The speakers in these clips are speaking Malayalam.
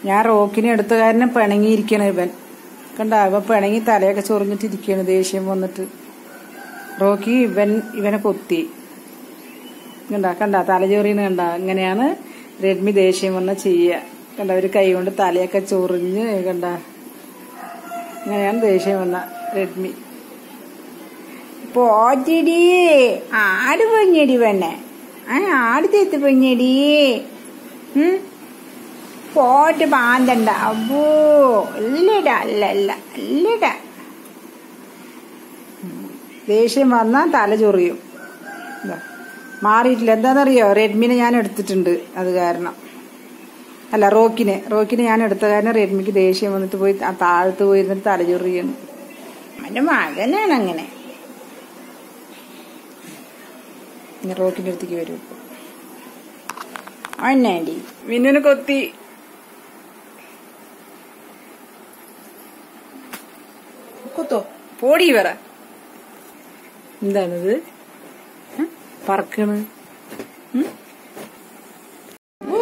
ഞാൻ റോക്കിനെ എടുത്ത കാരണം പിണങ്ങിയിരിക്കണ ഇവൻ കണ്ട ഇവ പിണങ്ങി തലയൊക്കെ ചൊറിഞ്ഞിട്ടിരിക്കണ് ദേഷ്യം വന്നിട്ട് റോക്കി ഇവൻ ഇവനെ കൊത്തി കണ്ട കണ്ട തലചൊറിയുന്ന കണ്ട ഇങ്ങനെയാണ് റെഡ്മി ദേഷ്യം വന്ന ചെയ്യുക കണ്ട ഒരു കൈ കൊണ്ട് തലയൊക്കെ ചൊറിഞ്ഞ് കണ്ട ഇങ്ങനെയാണ് ദേഷ്യം വന്ന റെഡ്മി പോറ്റടി ആട് പൊഞ്ഞടി പെണ്ണെ ആ ആട് തെത്ത് പൊഞ്ഞടി ഉം പോട്ട് പാന്തണ്ട അబ్బോ ഇല്ലടാ അല്ല അല്ല ഇല്ലടാ ദേഷ്യം വന്നാൽ തല ചൊറിയും ഇതാ. മാറിയിട്ടില്ല എന്താണെന്നറിയോ റെഡ്മിനെ ഞാൻ എടുത്തിട്ടുണ്ട് അത് കാരണം അല്ല റോക്കിനെ റോക്കിനെ ഞാൻ എടുത്ത കാരണം റെഡ്മിക്ക് ദേഷ്യം വന്നിട്ട് പോയി ആ താഴത്ത് പോയിരുന്നിട്ട് തല ചൊറിയാണ് അവന്റെ മകനാണ് അങ്ങനെ ഇനി റോക്കിന്റെ അടുത്തേക്ക് വരും ഇപ്പൊ അവനാണ്ടി മിന്നുനെ കൊത്തി കൊത്തോ പോടി വര എന്താണിത് ഉം? പറക്കണ് ഉം? ഓ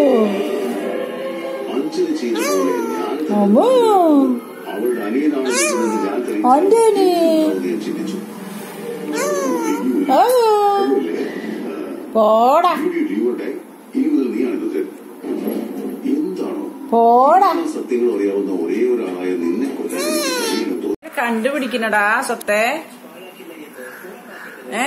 അഞ്ജലി ചെയ്ത പോലെ ഞാൻ അമ്മോ അവളുടെ അനിയനാണ് എന്ന് ഞാൻ തെളിയിച്ചു. ആന്റണി ഞാൻ ചിന്തിച്ചു ആ പോടാ ലീവട്ടെ ഇനി മുതൽ നീയാണ് ഇത് എന്താണോ പോടാ എല്ലാ സത്യങ്ങളും അറിയാവുന്ന ഒരേ ഒരാളായ നിന്നെ കൊല്ലാൻ എനിക്ക് കഴിയുമെന്ന് തോന്നുന്നു കണ്ടുപിടിക്കണടാ സ്വത്തെ ഏ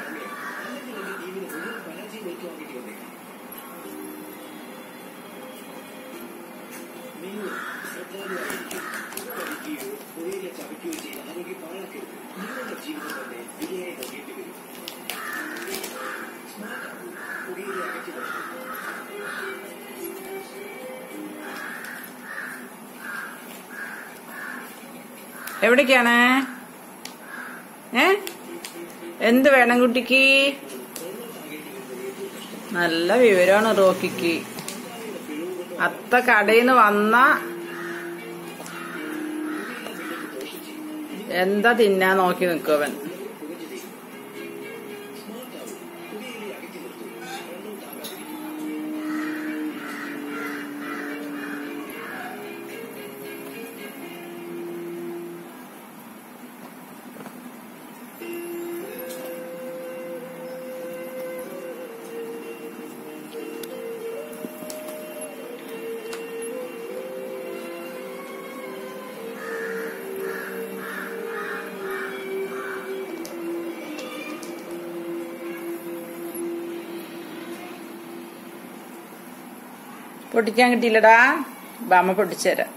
എവിടേക്കാണ് ഏ എന്ത് വേണം കുട്ടിക്ക് നല്ല വിവരമാണ് റോക്കിക്ക് അത്ത കടയിൽ നിന്ന് വന്ന എന്താ തിന്നാൻ നോക്കി നിൽക്കുവൻ പൊട്ടിക്കാൻ കിട്ടിയില്ലടാ ബാമ പൊട്ടിച്ചുതരാം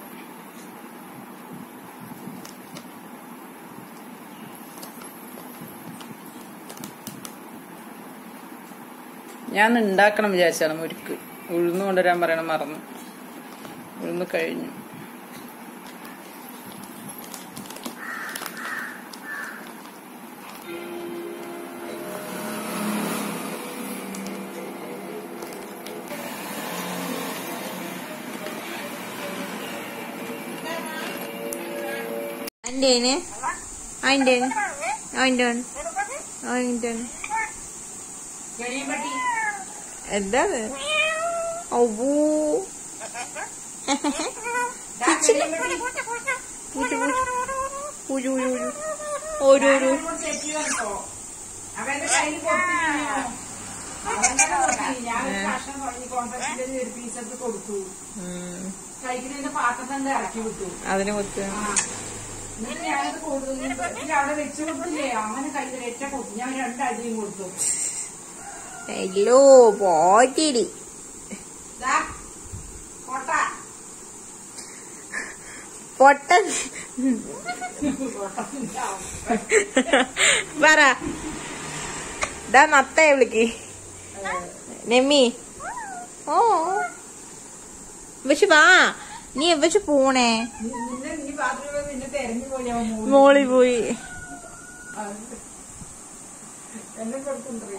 ഞാൻ ഉണ്ടാക്കണം വിചാരിച്ചാണ് മുരുക്ക് ഉഴുന്ന് കൊണ്ടുവരാൻ പറയണം മറന്നു ഉഴുന്ന് കഴിഞ്ഞു അതിന്റേന് അതിന്റേന് അതിന്റെ അതിന്റെ എന്താ ഔവൂ പൂച്ച പൂച്ച പൂജ പൂജ ഓരോരോ അവന്റെ കയ്യിൽ ഞാൻ ഭക്ഷണം പറഞ്ഞു കോൺട്രാക്ടിന്റെ ഒരു പീസൊക്കെ കൊടുത്തു കഴിക്കുന്നതിന്റെ പാത്രത്തിന്റെ ഇറക്കി വിട്ടു അതിന് കൊത്ത് എന്നിട്ട് ഞാനത് കൊടുത്തു എന്നിട്ട് അവിടെ വെച്ച് കൊടുത്തില്ലേ അവന് കയ്യിൽ ഏറ്റ കൊടുത്തു ഞാൻ രണ്ടടിയും കൊടുത്തു ഹലോ പോറ്റിടി ദാ, കോട്ട പൊട്ട പറ ഡാ നത്തയെ വിളിക്ക് നെമ്മി ഓ പക്ഷെ വാ നീ എവച്ച് പോണേ നിന്നെ നീ ബാത്റൂമിൽ നിന്നെ തെരഞ്ഞു പോയി അവൻ മൂന്ന് മോളി പോയി എന്നെ കൊടുക്കുന്നുണ്ടോ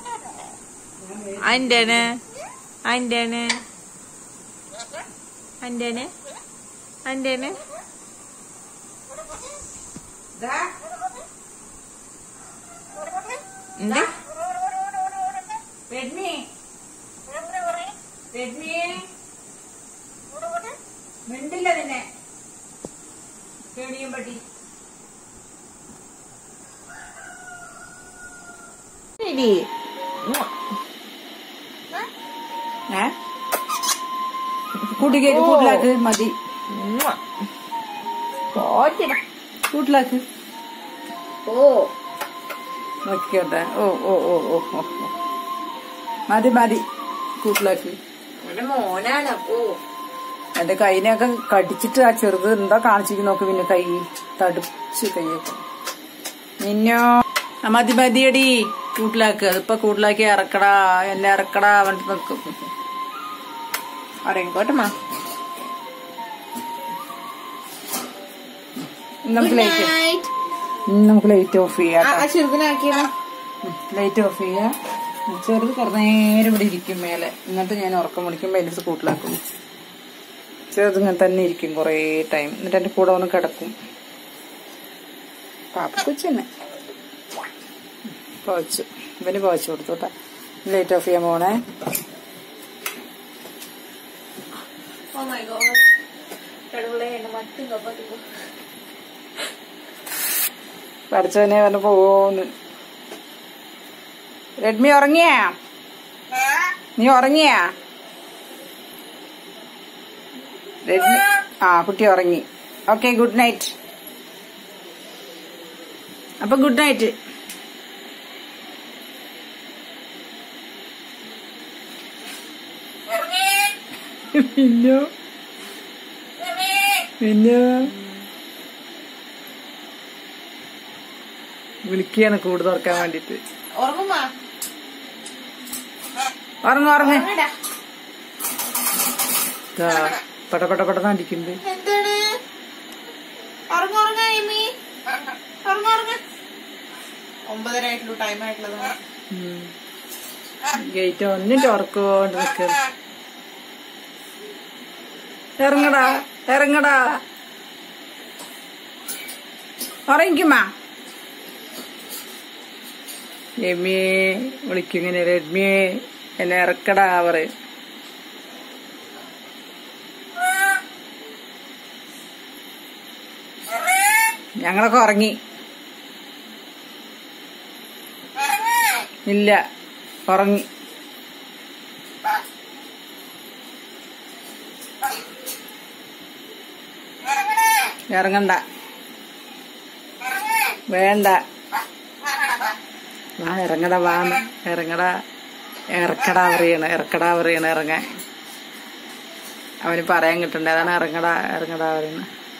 അൻ്റെന് അൻ്റെന് അൻ്റെന് അൻ്റെന് ദാ, എന്ത് റെഡ്മി റെഡ്മി മിണ്ടില്ല നിന്നെ കേടിയും പട്ടി ശരി ഏ കൂട്ടി കയറ്റി കൂട്ടിലാക്ക് മതി പോറ്റിട കൂട്ടിലാക്ക് ഓ നോക്കിക്കോട്ടെ ഓ ഓ ഓ ഓ ഓ ഓ. മതി മതി കൂട്ടിലാക്ക് എന്റെ മോനാണ് ഓ എന്റെ കൈനെയൊക്കെ കടിച്ചിട്ട് ആ ചെറുത് എന്താ കാണിച്ചിരിക്കും നോക്ക് പിന്നെ കൈ തടുച്ച് കൈയൊക്കെ നിന്നോ ആ മതി മതിയടി കൂട്ടിലാക്ക് അതിപ്പോ കൂട്ടിലാക്കി ഇറക്കടാ എന്നെ ഇറക്കടാ അവൻ നിക്കും അറിയിക്കോട്ടെ മാ നമുക്ക് ലൈറ്റ് നമുക്ക് ലൈറ്റ് ഓഫ് ചെയ്യാം ആ ചെറുതിനാക്കിയോ ലൈറ്റ് ഓഫ് ചെയ്യാം ചെറുത് കുറേ നേരം ഇവിടെ ഇരിക്കും മേലെ എന്നിട്ട് ഞാൻ ഉറക്കം വിളിക്കുമ്പോൾ അതിൻ്റെ കൂട്ടിലാക്കും ചെറുത് ഇങ്ങനെ തന്നെ ഇരിക്കും കുറേ ടൈം എന്നിട്ട് എൻ്റെ കൂടെ വന്ന് കിടക്കും പാപ്പ കൊച്ചന്നെ പോച്ചു ഇവന് പോച്ചു കൊടുത്തോട്ടെ ലൈറ്റ് ഓഫ് ചെയ്യാൻ പോണേ ഓ മൈ ഗോഡ് കടവുളെ എന്നെ മറ്റും കപ്പത്തിക്കും പഠിച്ചവനെ വന്ന് പോന്ന് റെഡ്മി ഉറങ്ങിയാ നീ ഉറങ്ങിയാ റെഡ്മി ആ കുട്ടി ഉറങ്ങി ഓക്കെ ഗുഡ് നൈറ്റ് അപ്പൊ ഗുഡ് നൈറ്റ് പിന്നെ പിന്നെ വിളിക്കുകയാണ് കൂട് തുറക്കാൻ വേണ്ടിട്ട് ഉറങ്ങുമാ ഉറങ്ങ ഉറങ്ങ ഉറങ്ങടാ പെട്ട പെട്ട പെട്ടെന്ന് അടിക്കുന്നുണ്ട് എന്താണ് ഉറങ്ങ ഉറങ്ങ എമ്മി ഉറങ്ങ ഉറങ്ങ ഒമ്പതര ആയിട്ടുള്ളൂ ടൈം ആയിട്ടുള്ളത് ഗേറ്റ് ഒന്നിട്ട് ഉറക്കോണ്ട് നിക്ക ഇറങ്ങടാ ഇറങ്ങടാ ഉറങ്ങിക്കുമാ എമ്മിയെ വിളിക്കിങ്ങനെ രമ്യേ എന്നെ ഇറക്കടാ പറയും ഞങ്ങളൊക്കെ ഉറങ്ങി ഇല്ല ഉറങ്ങി ഇറങ്ങണ്ട വേണ്ട വാ ഇറങ്ങടാ വാ ഇറങ്ങടാ ഇറക്കടാ പറയണ ഇറക്കടാ പറയണ ഇറങ്ങാൻ അവന് പറയാൻ കിട്ടണ്ടേ അതാണ് ഇറങ്ങടാ ഇറങ്ങടാ പറയണ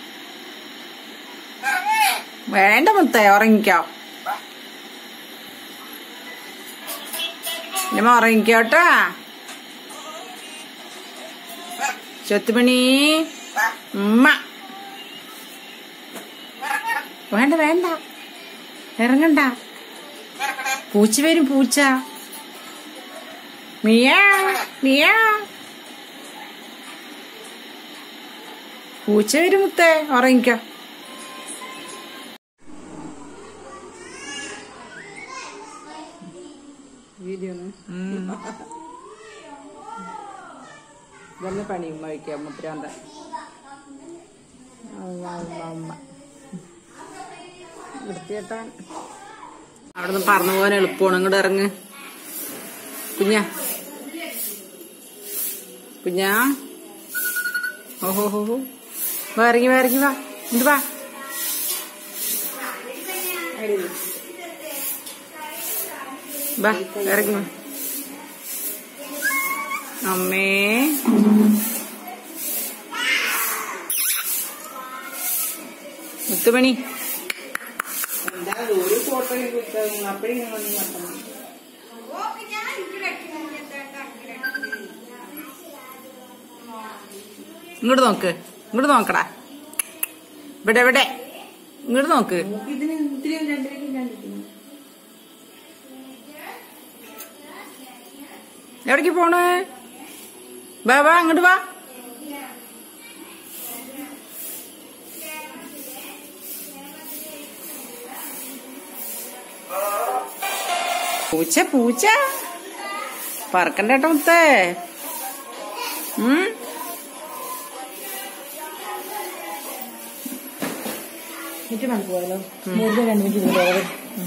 വേണ്ട മുത്തേ ഉറങ്ങിക്കോ ഇനിമ ഉറങ്ങിക്കോട്ടാ ചൊത്തുമണി ഉമ്മ വേണ്ട വേണ്ട ഇറങ്ങണ്ട പൂച്ച വരും പൂച്ച മിയാ മിയാ പൂച്ച വരും മുത്തേ ഉറങ്ങിക്കോ വീഡിയോ ഇതന്നെ പണി ഉമ്മ വയ്ക്കാം മുദ്രാന്ത വൃത്തിയേട്ടാൻ അവിടെ നിന്ന് പറന്നു പോകാൻ എളുപ്പമാണ് ഇങ്ങോട്ട് ഇറങ്ങ് കുഞ്ഞാ കുഞ്ഞാ ഓഹോ ഹോ ഹോ വാ ഇറങ്ങി വാ ഇറങ്ങി വാ എന്ത് വാ വാ ഇറങ്ങി വാ അമ്മേ മുത്തുമണി ഇങ്ങോട്ട് നോക്ക് ഇങ്ങോട്ട് നോക്കടാ ഇവിടെ ഇവിടെ ഇങ്ങോട്ട് നോക്ക് എവിടേക്ക് പോണ് വാ വാ അങ്ങോട്ട് വാ പൂച്ച പൂച്ച പറക്കണ്ട കേട്ടോ മുത്തേ ഉം എനിക്ക് മനസ്സിലായല്ലോ വെറുതെ രണ്ട് മിനിറ്റ് ഇരുന്ന് പോയത്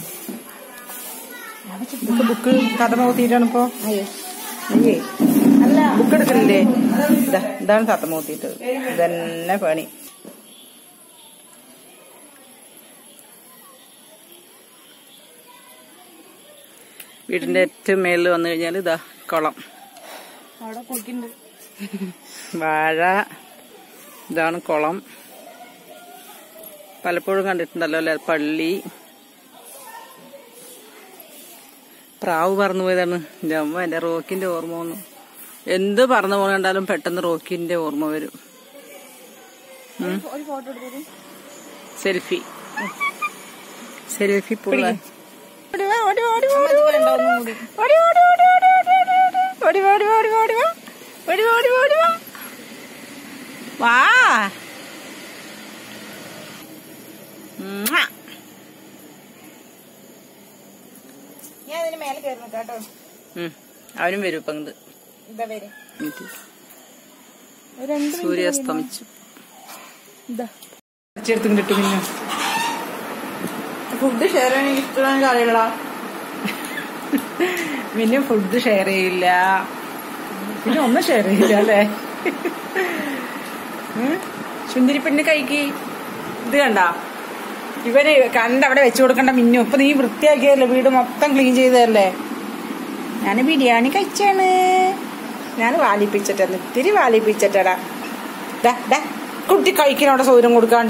ഇതൊക്കെ ബുക്ക് കഥ നോക്കിയിട്ടാണ് ഇപ്പോ അയ്യേ അല്ല ബുക്ക് എടുക്കണില്ലേ ഇതാ ഇതാണ് കഥ നോക്കിയിട്ട് ഇതന്നെ പണി വീടിന്റെ ഏറ്റവും മേളിൽ വന്നു കഴിഞ്ഞാൽ ഇതാ കുളം അവിടെ കുളിക്കുന്നുണ്ട് വാഴ ഇതാണ് കുളം പലപ്പോഴും കണ്ടിട്ടുണ്ടല്ലോ അല്ലെ പള്ളി പ്രാവ് പറന്നു പോയതാണ് എൻ്റെ അമ്മ എൻ്റെ റോക്കിന്റെ ഓർമ്മ വന്നു എന്ത് പറന്നു പോകണ്ടാലും പെട്ടെന്ന് റോക്കിന്റെ ഓർമ്മ വരും ഉം. ഒരു ഫോട്ടോ എടുത്തു സെൽഫി സെൽഫി പുള്ള വാ ഉമ്മാ. ഞാൻ അതിന് മേലെ കയറുന്നു കേട്ടോ ഉം. അവനും വരും ഇപ്പൊ ഇങ്ങട്. ഇതാ വരെ എന്നിട്ട് രണ്ട് സൂര്യാസ്തമിച്ചു ഇതാ ചേർത്തിട്ട് പിന്നെ ഫുഡ് ഷെയർ ചെയ്യാൻ എനിക്ക് ഇഷ്ടമുള്ള അറിയില്ല പിന്നെ ഫുഡ് ഷെയർ ചെയ്യില്ല പിന്നെ ഒന്നും ഷെയർ ചെയ്യില്ല അല്ലേ സുന്ദരി പെണ്ണ് കഴിക്ക് ഇത് കണ്ട ഇവന് കണ്ട അവിടെ വെച്ചു കൊടുക്കണ്ട മിന്നു ഇപ്പൊ നീ വൃത്തിയാക്കിയതല്ലേ വീട് മൊത്തം ക്ലീൻ ചെയ്തതല്ലേ ഞാൻ ബിരിയാണി കഴിച്ചാണ് ഞാൻ വാലിപ്പിച്ചിട്ടാണ് ഇത്തിരി വാലിപ്പിച്ചിട്ടടാ ഡാ ഡാ കുട്ടി കഴിക്കണവിടെ സൗകര്യം കൊടുക്കാണ്ട്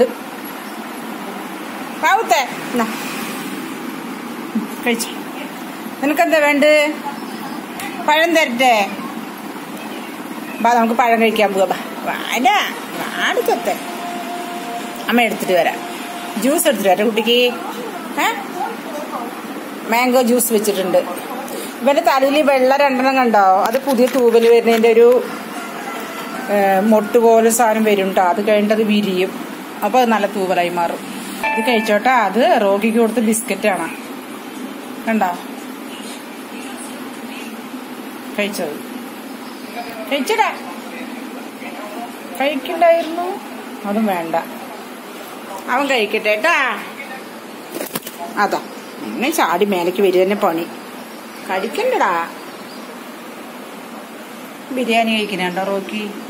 പാവത്തെ എന്നാ കഴിച്ചു നിനക്കെന്താ വേണ്ട പഴം തരട്ടെ ബാ നമുക്ക് പഴം കഴിക്കാൻ പോവാ ബാ വാടാ വാടിക്കത്തെ അമ്മ എടുത്തിട്ട് വരാം ജ്യൂസ് എടുത്തിട്ട് വരാം കുട്ടിക്ക് ഏ മാംഗോ ജ്യൂസ് വെച്ചിട്ടുണ്ട് ഇവന്റെ തലയിൽ വെള്ള രണ്ടെണ്ണം കണ്ടോ അത് പുതിയ തൂവൽ വരുന്നതിന്റെ ഒരു ഏ, മൊട്ട് പോലെ സാധനം വരും കേട്ടോ അത് കഴിഞ്ഞിട്ട് അത് വിരിയും അപ്പൊ അത് നല്ല തൂവലായി മാറും ഇത് കഴിച്ചോട്ടാ അത് റോഗിക്ക് കൊടുത്ത ബിസ്ക്കറ്റാണ് കണ്ടോ കഴിച്ചത് കഴിച്ചടാ കഴിക്കണ്ടായിരുന്നു അതും വേണ്ട അവൻ കഴിക്കട്ടെ കേട്ടാ അതാ എന്നെ ചാടി മേലേക്ക് വരിക തന്നെ പണി കഴിക്കണ്ടടാ ബിരിയാണി കഴിക്കണുണ്ടോ റോക്കി